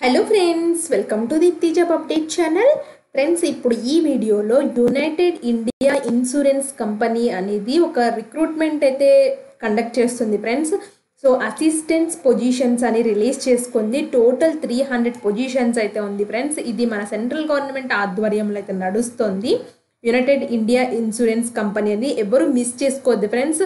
Hello friends welcome to the job update channel friends ఇప్పుడు ఈ వీడియోలో యునైటెడ్ ఇండియా ఇన్సూరెన్స్ కంపెనీ అనేది ఒక రిక్రూట్మెంట్ అయితే కండక్ట్ చేస్తుంది ఫ్రెండ్స్ సో అసిస్టెంట్స్ పొజిషన్స్ అని రిలీజ్ చేసుకుంది టోటల్ త్రీ హండ్రెడ్ పొజిషన్స్ అయితే ఉంది ఫ్రెండ్స్ ఇది మన సెంట్రల్ గవర్నమెంట్ ఆధ్వర్యంలో అయితే నడుస్తుంది యునైటెడ్ ఇండియా ఇన్సూరెన్స్ కంపెనీ అని ఎవరు మిస్ చేసుకోవద్దు ఫ్రెండ్స్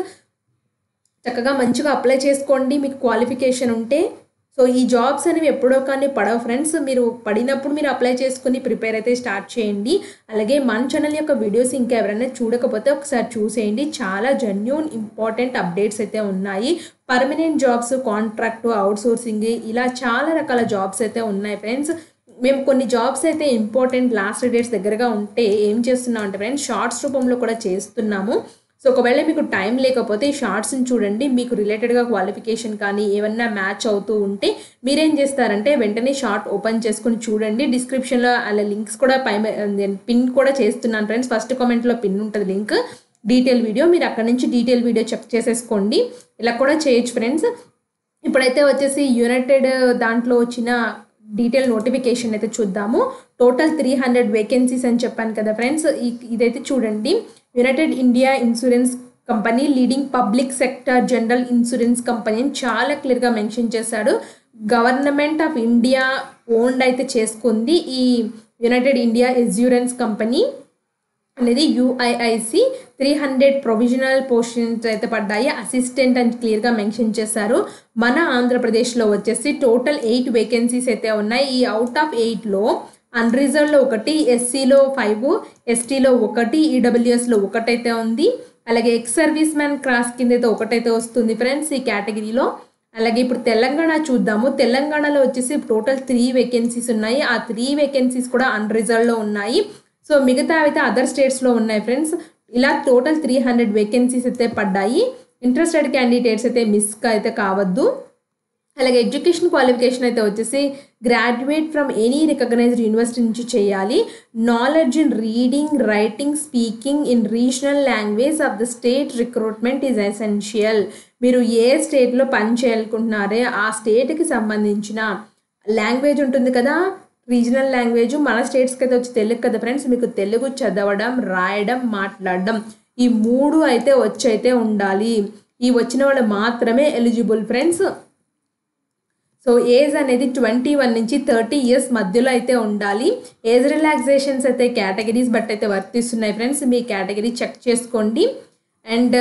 చక్కగా మంచిగా అప్లై చేసుకోండి మీకు క్వాలిఫికేషన్ ఉంటే సో ఈ జాబ్స్ అనేవి ఎప్పుడో కానీ పడవు ఫ్రెండ్స్ మీరు పడినప్పుడు మీరు అప్లై చేసుకుని ప్రిపేర్ అయితే స్టార్ట్ చేయండి అలాగే మన ఛానల్ యొక్క వీడియోస్ ఇంకా ఎవరైనా చూడకపోతే ఒకసారి చూసేయండి చాలా జెన్యున్ ఇంపార్టెంట్ అప్డేట్స్ అయితే ఉన్నాయి పర్మనెంట్ జాబ్స్ కాంట్రాక్ట్ అవుట్సోర్సింగ్ ఇలా చాలా రకాల జాబ్స్ అయితే ఉన్నాయి ఫ్రెండ్స్ మేము కొన్ని జాబ్స్ అయితే ఇంపార్టెంట్ లాస్ట్ డేట్స్ దగ్గరగా ఉంటే ఏం చేస్తున్నాం అంటే ఫ్రెండ్స్ షార్ట్స్ రూపంలో కూడా చేస్తున్నాము సో ఒకవేళ మీకు టైం లేకపోతే ఈ షార్ట్స్ని చూడండి మీకు రిలేటెడ్గా క్వాలిఫికేషన్ కానీ ఏమన్నా మ్యాచ్ అవుతూ ఉంటే మీరేం చేస్తారంటే వెంటనే షార్ట్ ఓపెన్ చేసుకుని చూడండి డిస్క్రిప్షన్లో అలా లింక్స్ కూడా పై పిన్ కూడా చేస్తున్నాను ఫ్రెండ్స్ ఫస్ట్ కామెంట్లో పిన్ ఉంటుంది లింక్ డీటెయిల్ వీడియో మీరు అక్కడ నుంచి డీటెయిల్ వీడియో చెక్ చేసేసుకోండి ఇలా కూడా చేయొచ్చు ఫ్రెండ్స్ ఇప్పుడైతే వచ్చేసి యునైటెడ్ దాంట్లో వచ్చిన డీటెయిల్ నోటిఫికేషన్ అయితే చూద్దాము టోటల్ త్రీ హండ్రెడ్ వేకెన్సీస్ అని చెప్పాను కదా ఫ్రెండ్స్ ఇదైతే చూడండి United India insurance company leading public sector general insurance company అని చాలా క్లియర్గా మెన్షన్ చేశాడు గవర్నమెంట్ ఆఫ్ ఇండియా ఓన్డ్ అయితే చేసుకుంది ఈ యునైటెడ్ ఇండియా ఇన్సూరెన్స్ కంపెనీ అనేది UIIC three hundred provisional posts అయితే పడ్డాయి అసిస్టెంట్ అని క్లియర్గా మెన్షన్ చేశారు మన ఆంధ్రప్రదేశ్లో వచ్చేసి టోటల్ ఎయిట్ వేకెన్సీస్ అయితే ఉన్నాయి ఈ అవుట్ ఆఫ్ ఎయిట్లో అన్రిజర్వ్లో ఒకటి ఎస్సీలో ఫైవ్ ఎస్టీలో ఒకటి ఈడబ్ల్యూఎస్లో ఒకటైతే ఉంది అలాగే ఎక్స్ సర్వీస్ మ్యాన్ క్రాస్ కింద అయితే ఒకటైతే వస్తుంది ఫ్రెండ్స్ ఈ కేటగిరీలో అలాగే ఇప్పుడు తెలంగాణ చూద్దాము తెలంగాణలో వచ్చేసి టోటల్ త్రీ వేకెన్సీస్ ఉన్నాయి ఆ త్రీ వేకెన్సీస్ కూడా అన్రిజర్వ్లో ఉన్నాయి సో మిగతా అయితే అదర్ స్టేట్స్లో ఉన్నాయి ఫ్రెండ్స్ ఇలా టోటల్ త్రీ హండ్రెడ్ వేకెన్సీస్ అయితే పడ్డాయి ఇంట్రెస్టెడ్ క్యాండిడేట్స్ అయితే మిస్ అయితే కావద్దు అలాగే ఎడ్యుకేషన్ క్వాలిఫికేషన్ అయితే వచ్చేసి graduate from any recognised university నుంచి చేయాలి knowledge in reading writing speaking in regional language of the state recruitment is essential మీరు ఏ స్టేట్లో పని చేయాలనుకుంటున్నారే ఆ స్టేట్కి సంబంధించిన లాంగ్వేజ్ ఉంటుంది కదా రీజనల్ లాంగ్వేజ్ మన స్టేట్స్కి అయితే వచ్చి తెలుగు కదా ఫ్రెండ్స్ మీకు తెలుగు చదవడం రాయడం మాట్లాడడం ఈ మూడు అయితే వచ్చి అయితే ఉండాలి ఈ వచ్చిన వాళ్ళు మాత్రమే ఎలిజిబుల్ ఫ్రెండ్స్ సో ఏజ్ అనేది ట్వంటీ వన్ నుంచి థర్టీ ఇయర్స్ మధ్యలో అయితే ఉండాలి ఏజ్ రిలాక్సేషన్స్ అయితే కేటగిరీస్ బట్ అయితే వర్తిస్తున్నాయి ఫ్రెండ్స్ మీ కేటగిరీ చెక్ చేసుకోండి and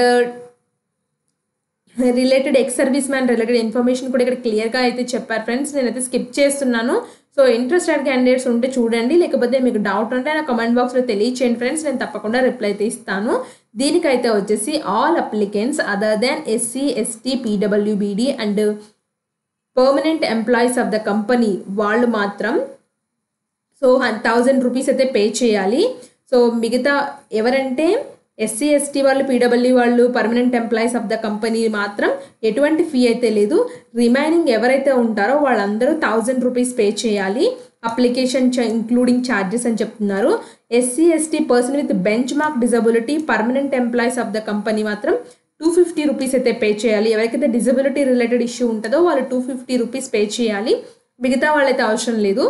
related ex service man related information కూడా ఇక్కడ క్లియర్గా అయితే చెప్పారు ఫ్రెండ్స్ నేనైతే స్కిప్ చేస్తున్నాను సో ఇంట్రెస్టెడ్ క్యాండిడేట్స్ ఉంటే చూడండి లేకపోతే మీకు డౌట్ ఉంటే నా కమెంట్ బాక్స్లో తెలియచేయండి ఫ్రెండ్స్ నేను తప్పకుండా రిప్లై అయితే ఇస్తాను దీనికైతే వచ్చేసి all applicants other than SC ST PWBD and permanent employees of the company వాళ్ళు మాత్రం సో థౌజండ్ రూపీస్ అయితే పే చేయాలి సో మిగతా ఎవరంటే ఎస్సీ ఎస్టీ వాళ్ళు పీడబ్ల్యూ వాళ్ళు permanent employees of the company మాత్రం ఎటువంటి ఫీ అయితే లేదు రిమైనింగ్ ఎవరైతే ఉంటారో వాళ్ళందరూ థౌజండ్ రూపీస్ పే చేయాలి అప్లికేషన్ ఇంక్లూడింగ్ ఛార్జెస్ అని చెప్తున్నారు SC ST person with benchmark disability permanent employees of the company మాత్రం టూ ఫిఫ్టీ రూపీస్ అయితే పే చేయాలి ఎవరికైతే డిజబిలిటీ రిలేటెడ్ ఇష్యూ ఉంటుందో వాళ్ళు టూ ఫిఫ్టీ రూపీస్ పే చేయాలి మిగతా వాళ్ళైతే అవసరం లేదు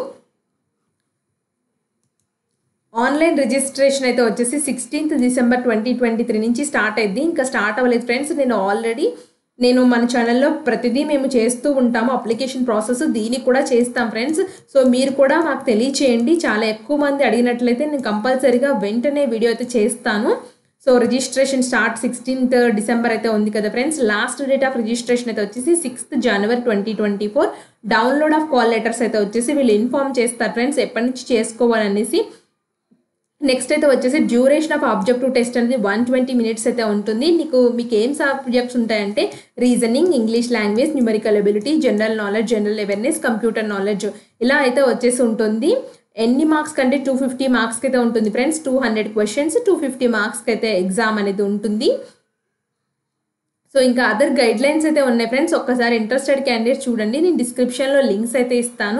ఆన్లైన్ రిజిస్ట్రేషన్ అయితే వచ్చేసి sixteenth December twenty twenty three నుంచి స్టార్ట్ అయింది ఇంకా స్టార్ట్ అవ్వలేదు ఫ్రెండ్స్ నేను ఆల్రెడీ నేను మన ఛానల్లో ప్రతిదీ మేము చేస్తూ ఉంటాము అప్లికేషన్ ప్రాసెస్ దీనికి కూడా చేస్తాం ఫ్రెండ్స్ సో మీరు కూడా మాకు తెలియచేయండి చాలా ఎక్కువ మంది అడిగినట్లయితే నేను కంపల్సరీగా వెంటనే వీడియో అయితే చేస్తాను so registration start sixteenth December అయితే ఉంది కదా friends last date of registration అయితే వచ్చేసి సిక్స్త్ జనవరి twenty twenty four download of call letters అయితే వచ్చేసి వీళ్ళు ఇన్ఫామ్ చేస్తారు ఫ్రెండ్స్ ఎప్పటి నుంచి చేసుకోవాలనేసి నెక్స్ట్ అయితే వచ్చేసి డ్యూరేషన్ ఆఫ్ ఆబ్జెక్టివ్ టెస్ట్ అనేది వన్ ట్వంటీ మినిట్స్ అయితే ఉంటుంది నీకు మీకు ఏం సబ్జెక్ట్స్ ఉంటాయంటే reasoning English language numerical ability general knowledge general awareness computer knowledge ఇలా అయితే వచ్చేసి ఉంటుంది ఎన్ని మార్క్స్ కంటే టూ ఫిఫ్టీ మార్క్స్కి అయితే ఉంటుంది friends two hundred questions two fifty మార్క్స్కి అయితే ఎగ్జామ్ అనేది ఉంటుంది సో ఇంకా అదర్ గైడ్ లైన్స్ అయితే ఉన్నాయి ఫ్రెండ్స్ ఒక్కసారి ఇంట్రెస్టెడ్ క్యాండిడేట్స్ చూడండి నేను డిస్క్రిప్షన్లో లింక్స్ అయితే ఇస్తాను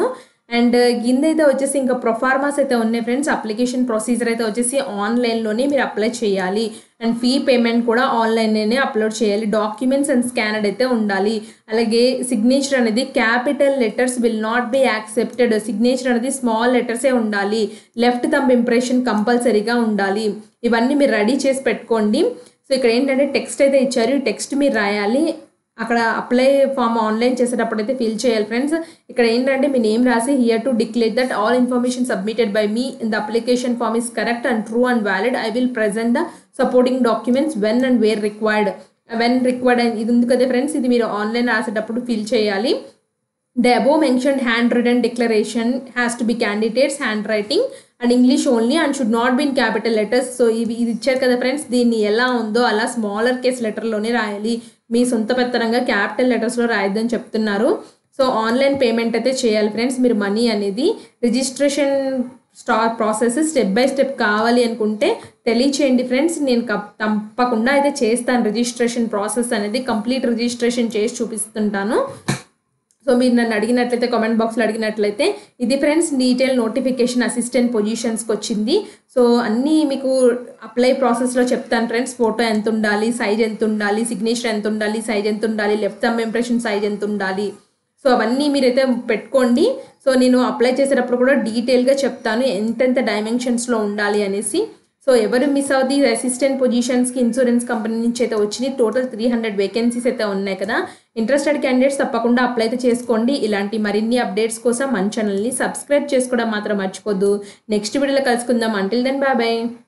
అండ్ కింద అయితే వచ్చేసి ఇంకా ప్రొఫార్మాస్ అయితే ఉన్నాయి ఫ్రెండ్స్ అప్లికేషన్ ప్రొసీజర్ అయితే వచ్చేసి ఆన్లైన్లోనే మీరు అప్లై చేయాలి అండ్ ఫీ పేమెంట్ కూడా ఆన్లైన్లోనే అప్లోడ్ చేయాలి డాక్యుమెంట్స్ అండ్ స్కానర్డ్ అయితే ఉండాలి అలాగే సిగ్నేచర్ అనేది capital letters will not be accepted signature అనేది స్మాల్ లెటర్సే ఉండాలి లెఫ్ట్ థంబ్ ఇంప్రెషన్ కంపల్సరీగా ఉండాలి ఇవన్నీ మీరు రెడీ చేసి పెట్టుకోండి సో ఇక్కడ ఏంటంటే టెక్స్ట్ అయితే ఇచ్చారు ఈ టెక్స్ట్ మీరు రాయాలి అక్కడ అప్లై ఫామ్ ఆన్లైన్ చేసేటప్పుడు అయితే ఫిల్ చేయాలి ఫ్రెండ్స్ ఇక్కడ ఏంటంటే మీ నేమ్ రాసి here to declare that all information submitted by me in the application form is correct and true and valid I will present the supporting documents when and where required when required ఇది ఉంది కదా friends ఇది మీరు online రాసేటప్పుడు fill చేయాలి The above mentioned handwritten declaration has to be candidate's handwriting and English only and should not be in capital letters. So ఇవి ఇది ఇచ్చారు కదా ఫ్రెండ్స్ దీన్ని ఎలా ఉందో అలా స్మాలర్ కేస్ లెటర్లోనే రాయాలి మీ సొంత పెత్తనంగా క్యాపిటల్ లెటర్స్లో రాయొద్దని చెప్తున్నారు సో ఆన్లైన్ పేమెంట్ అయితే చేయాలి ఫ్రెండ్స్ మీరు మనీ అనేది registration start process step by step కావాలి అనుకుంటే తెలియచేయండి ఫ్రెండ్స్ నేను కప్- తప్పకుండా అయితే చేస్తాను రిజిస్ట్రేషన్ ప్రాసెస్ అనేది కంప్లీట్ రిజిస్ట్రేషన్ చేసి చూపిస్తుంటాను సో మీరు నన్ను అడిగినట్లయితే కామెంట్ బాక్స్లో అడిగినట్లయితే ఇది ఫ్రెండ్స్ డీటెయిల్ నోటిఫికేషన్ అసిస్టెంట్ పొజిషన్స్కి వచ్చింది సో అన్నీ మీకు అప్లై ప్రాసెస్లో చెప్తాను ఫ్రెండ్స్ ఫోటో ఎంత ఉండాలి సైజ్ ఎంత ఉండాలి సిగ్నేచర్ ఎంత ఉండాలి సైజ్ ఎంత ఉండాలి లెఫ్ట్ థమ్ ఇంప్రెషన్ సైజ్ ఎంత ఉండాలి సో అవన్నీ మీరైతే పెట్టుకోండి సో నేను అప్లై చేసేటప్పుడు కూడా డీటెయిల్గా చెప్తాను ఎంతెంత డైమెన్షన్స్లో ఉండాలి అనేసి సో ఎవరు మిస్ అవుతుంది అసిస్టెంట్ పొజిషన్స్కి ఇన్సూరెన్స్ కంపెనీ నుంచి అయితే వచ్చినాయి టోటల్ త్రీ హండ్రెడ్ వేకెన్సీస్ అయితే ఉన్నాయి కదా ఇంట్రెస్టెడ్ క్యాండిడేట్స్ తప్పకుండా అప్లై అయితే చేసుకోండి ఇలాంటి మరిన్ని అప్డేట్స్ కోసం మన ఛానల్ని సబ్స్క్రైబ్ చేసుకోవడం మాత్రం మర్చిపోద్దు నెక్స్ట్ వీడియోలో కలుసుకుందాం అంటిల్ దెన్ బాయ్ బాయ్